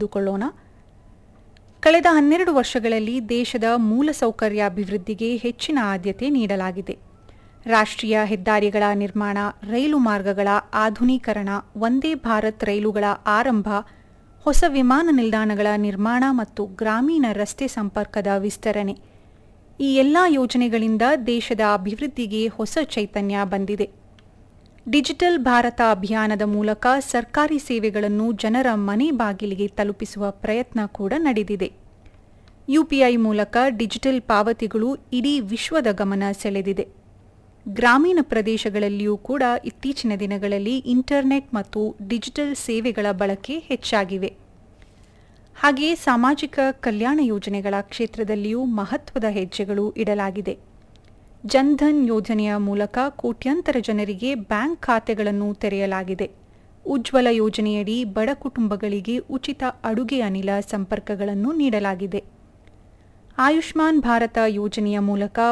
ತಿಳಿದುಕೊಳ್ಳೋಣ ಕಳೆದ ಹನ್ನೆರಡು ವರ್ಷಗಳಲ್ಲಿ ದೇಶದ ಮೂಲಸೌಕರ್ಯ ಅಭಿವೃದ್ಧಿಗೆ ಹೆಚ್ಚಿನ ಆದ್ಯತೆ ನೀಡಲಾಗಿದೆ ರಾಷ್ಟ್ರೀಯ ಹೆದ್ದಾರಿಗಳ ನಿರ್ಮಾಣ ರೈಲು ಮಾರ್ಗಗಳ ಆಧುನೀಕರಣ ಒಂದೇ ಭಾರತ್ ರೈಲುಗಳ ಆರಂಭ ಹೊಸ ವಿಮಾನ ನಿಲ್ದಾಣಗಳ ನಿರ್ಮಾಣ ಮತ್ತು ಗ್ರಾಮೀಣ ರಸ್ತೆ ಸಂಪರ್ಕದ ವಿಸ್ತರಣೆ ಈ ಎಲ್ಲ ಯೋಜನೆಗಳಿಂದ ದೇಶದ ಅಭಿವೃದ್ಧಿಗೆ ಹೊಸ ಚೈತನ್ಯ ಬಂದಿದೆ ಡಿಜಿಟಲ್ ಭಾರತ ಅಭಿಯಾನದ ಮೂಲಕ ಸರ್ಕಾರಿ ಸೇವೆಗಳನ್ನು ಜನರ ಮನೆ ಬಾಗಿಲಿಗೆ ತಲುಪಿಸುವ ಪ್ರಯತ್ನ ಕೂಡ ನಡೆದಿದೆ ಯುಪಿಐ ಮೂಲಕ ಡಿಜಿಟಲ್ ಪಾವತಿಗಳು ಇಡೀ ವಿಶ್ವದ ಗಮನ ಸೆಳೆದಿದೆ ಗ್ರಾಮೀಣ ಪ್ರದೇಶಗಳಲ್ಲಿಯೂ ಕೂಡ ಇತ್ತೀಚಿನ ದಿನಗಳಲ್ಲಿ ಇಂಟರ್ನೆಟ್ ಮತ್ತು ಡಿಜಿಟಲ್ ಸೇವೆಗಳ ಬಳಕೆ ಹೆಚ್ಚಾಗಿವೆ ಹಾಗೆಯೇ ಸಾಮಾಜಿಕ ಕಲ್ಯಾಣ ಯೋಜನೆಗಳ ಕ್ಷೇತ್ರದಲ್ಲಿಯೂ ಮಹತ್ವದ ಹೆಜ್ಜೆಗಳು ಇಡಲಾಗಿದೆ ಜನ್ಧನ್ ಯೋಜನೆಯ ಮೂಲಕ ಕೋಟ್ಯಂತರ ಜನರಿಗೆ ಬ್ಯಾಂಕ್ ಖಾತೆಗಳನ್ನು ತೆರೆಯಲಾಗಿದೆ ಉಜ್ವಲ ಯೋಜನೆಯಡಿ ಬಡ ಕುಟುಂಬಗಳಿಗೆ ಉಚಿತ ಅಡುಗೆ ಅನಿಲ ಸಂಪರ್ಕಗಳನ್ನು ನೀಡಲಾಗಿದೆ ಆಯುಷ್ಮಾನ್ ಭಾರತ ಯೋಜನೆಯ ಮೂಲಕ